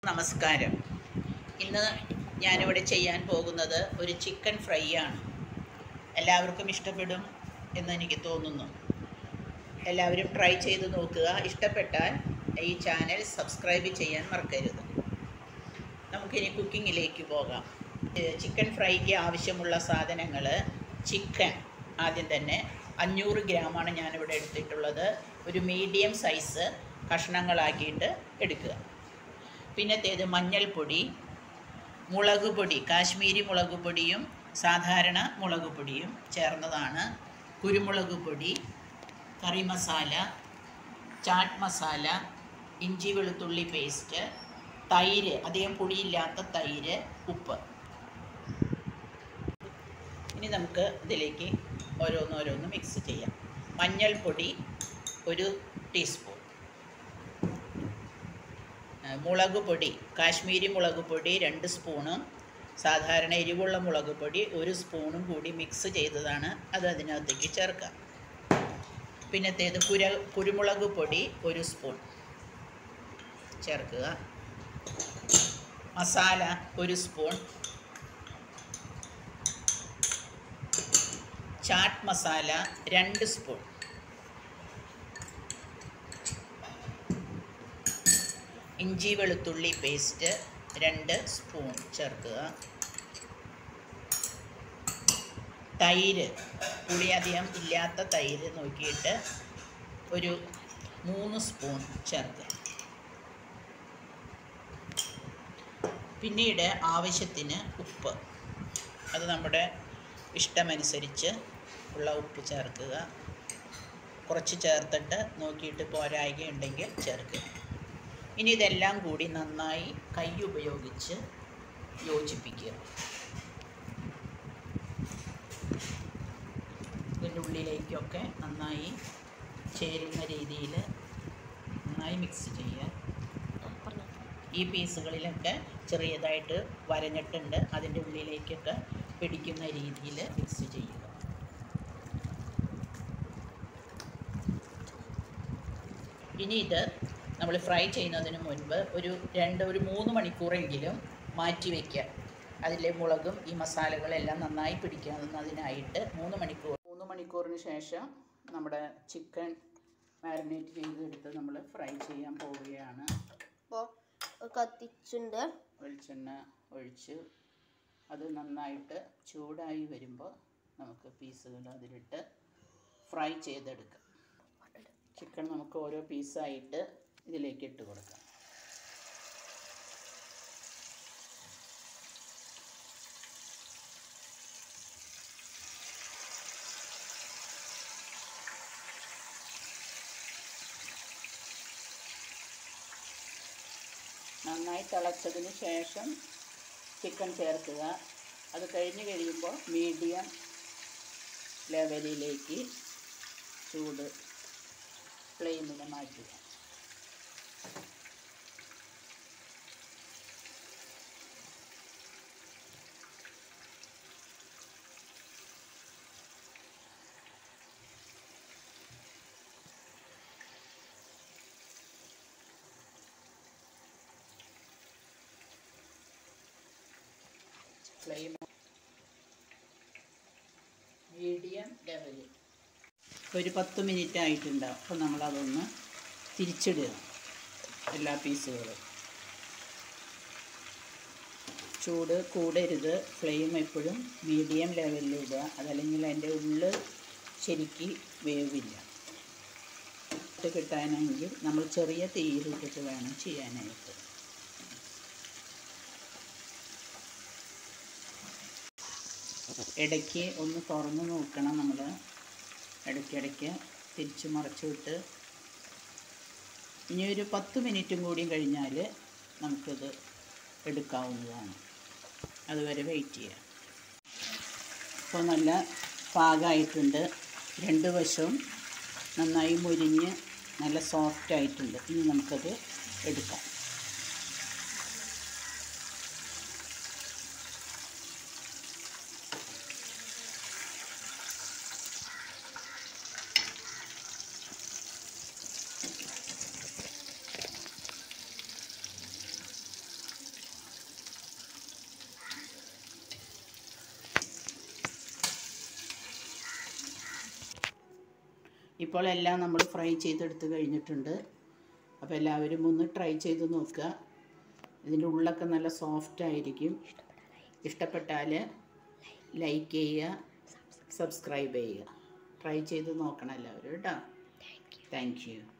നമസ്കാരം ഇന്ന് ഞാനിവിടെ ചെയ്യാൻ പോകുന്നത് ഒരു ചിക്കൻ ഫ്രൈ ആണ് എല്ലാവർക്കും ഇഷ്ടപ്പെടും എന്ന് എനിക്ക് തോന്നുന്നു എല്ലാവരും ട്രൈ ചെയ്ത് നോക്കുക ഇഷ്ടപ്പെട്ടാൽ ഈ ചാനൽ സബ്സ്ക്രൈബ് ചെയ്യാൻ മറക്കരുത് നമുക്കിനി കുക്കിങ്ങിലേക്ക് പോകാം ഏഹ് ചിക്കൻ ഫ്രൈക്ക് ആവശ്യമുള്ള സാധനങ്ങൾ ചിക്കൻ ആദ്യം തന്നെ അഞ്ഞൂറ് ഗ്രാമാണ് ഞാനിവിടെ എടുത്തിട്ടുള്ളത് ഒരു മീഡിയം സൈസ് കഷ്ണങ്ങളാക്കിയിട്ട് എടുക്കുക പിന്നത്തേത് മഞ്ഞൾപ്പൊടി മുളക് പൊടി കാശ്മീരി മുളക് പൊടിയും സാധാരണ മുളക് പൊടിയും ചേർന്നതാണ് കുരുമുളക് പൊടി കറി മസാല ചാട്ട് മസാല ഇഞ്ചി വെളുത്തുള്ളി പേസ്റ്റ് തൈര് അധികം പുളിയില്ലാത്ത തൈര് ഉപ്പ് ഇനി നമുക്ക് ഇതിലേക്ക് ഓരോന്നോരോന്ന് മിക്സ് ചെയ്യാം മഞ്ഞൾപ്പൊടി ഒരു ടീസ്പൂൺ ആ, മുളക് പൊടി കാശ്മീരി മുളക് പൊടി രണ്ട് സ്പൂണും സാധാരണ എരിവുള്ള മുളക് പൊടി ഒരു സ്പൂണും കൂടി മിക്സ് ചെയ്തതാണ് അത് അതിനകത്തേക്ക് ചേർക്കാം പിന്നത്തേത് കുര കുരുമുളക് പൊടി ഒരു സ്പൂൺ ചേർക്കുക മസാല ഒരു സ്പൂൺ ചാട്ട് മസാല രണ്ട് സ്പൂൺ ഇഞ്ചി വെളുത്തുള്ളി പേസ്റ്റ് രണ്ട് സ്പൂൺ ചേർക്കുക തൈര് പുളി അധികം ഇല്ലാത്ത തൈര് നോക്കിയിട്ട് ഒരു മൂന്ന് സ്പൂൺ ചേർക്കുക പിന്നീട് ആവശ്യത്തിന് ഉപ്പ് അത് നമ്മുടെ ഇഷ്ടമനുസരിച്ച് ഉള്ള ഉപ്പ് ചേർക്കുക കുറച്ച് ചേർത്തിട്ട് നോക്കിയിട്ട് പോരായ്ക ഉണ്ടെങ്കിൽ ചേർക്കുക ഇനി ഇതെല്ലാം കൂടി നന്നായി കൈ ഉപയോഗിച്ച് യോജിപ്പിക്കുക ഇതിൻ്റെ ഉള്ളിലേക്കൊക്കെ നന്നായി ചേരുന്ന രീതിയിൽ നന്നായി മിക്സ് ചെയ്യുക ഈ പീസുകളിലൊക്കെ ചെറിയതായിട്ട് വരഞ്ഞിട്ടുണ്ട് അതിൻ്റെ ഉള്ളിലേക്കൊക്കെ പിടിക്കുന്ന രീതിയിൽ മിക്സ് ചെയ്യുക ഇനി ഇത് നമ്മൾ ഫ്രൈ ചെയ്യുന്നതിന് മുൻപ് ഒരു രണ്ട് ഒരു മൂന്ന് മണിക്കൂറെങ്കിലും മാറ്റി വയ്ക്കുക അതിലെ മുളകും ഈ മസാലകളെല്ലാം നന്നായി പിടിക്കുന്നതിനായിട്ട് മൂന്ന് മണിക്കൂർ മൂന്ന് മണിക്കൂറിന് ശേഷം നമ്മുടെ ചിക്കൻ മാരിനേറ്റ് ചെയ്തെടുത്ത് നമ്മൾ ഫ്രൈ ചെയ്യാൻ പോവുകയാണ് അപ്പോൾ കത്തിച്ചുണ്ട് വെളിച്ചെണ്ണ ഒഴിച്ച് അത് നന്നായിട്ട് ചൂടായി വരുമ്പോൾ നമുക്ക് പീസുകൾ അതിലിട്ട് ഫ്രൈ ചെയ്തെടുക്കാം ചിക്കൻ നമുക്ക് ഓരോ പീസായിട്ട് ഇതിലേക്ക് ഇട്ട് കൊടുക്കാം നന്നായി തിളച്ചതിന് ശേഷം ചിക്കൻ ചേർക്കുക അത് കഴിഞ്ഞ് കഴിയുമ്പോൾ മീഡിയം ലെവലിലേക്ക് ചൂട് ഫ്ലെയിമിൽ മാറ്റുക ഫ്ലെയിം മീഡിയം ലെവലിൽ ഒരു പത്ത് മിനിറ്റ് ആയിട്ടുണ്ടാവും അപ്പോൾ നമ്മളതൊന്ന് തിരിച്ചിടുക എല്ലാ പീസുകളും ചൂട് കൂടരുത് ഫ്ലെയിം എപ്പോഴും മീഡിയം ലെവലിൽ ഇടുക അതല്ലെങ്കിൽ അതിൻ്റെ ഉള്ളിൽ ശരിക്ക് വേവില്ല ഇട്ട് കിട്ടാനെങ്കിൽ നമ്മൾ ചെറിയ തീയിലിട്ടിട്ട് വേണം ചെയ്യാനായിട്ട് ഇടയ്ക്ക് ഒന്ന് തുറന്ന് നോക്കണം നമ്മൾ ഇടയ്ക്കിടയ്ക്ക് തിരിച്ച് മറച്ചു വിട്ട് ഇനി ഒരു പത്ത് മിനിറ്റും കൂടിയും കഴിഞ്ഞാൽ നമുക്കിത് എടുക്കാവുന്നതാണ് അതുവരെ വെയിറ്റ് ചെയ്യാം ഇപ്പോൾ നല്ല പാകമായിട്ടുണ്ട് രണ്ട് വശവും നന്നായി മുരിഞ്ഞ് നല്ല സോഫ്റ്റ് ആയിട്ടുണ്ട് ഇനി നമുക്കത് എടുക്കാം ഇപ്പോൾ എല്ലാം നമ്മൾ ഫ്രൈ ചെയ്തെടുത്ത് കഴിഞ്ഞിട്ടുണ്ട് അപ്പോൾ എല്ലാവരും ഒന്ന് ട്രൈ ചെയ്ത് നോക്കുക ഇതിൻ്റെ ഉള്ളൊക്കെ നല്ല സോഫ്റ്റ് ആയിരിക്കും ഇഷ്ടപ്പെട്ടാൽ ലൈക്ക് ചെയ്യുക സബ്സ്ക്രൈബ് ചെയ്യുക ട്രൈ ചെയ്ത് നോക്കണം എല്ലാവരും കേട്ടോ താങ്ക് യു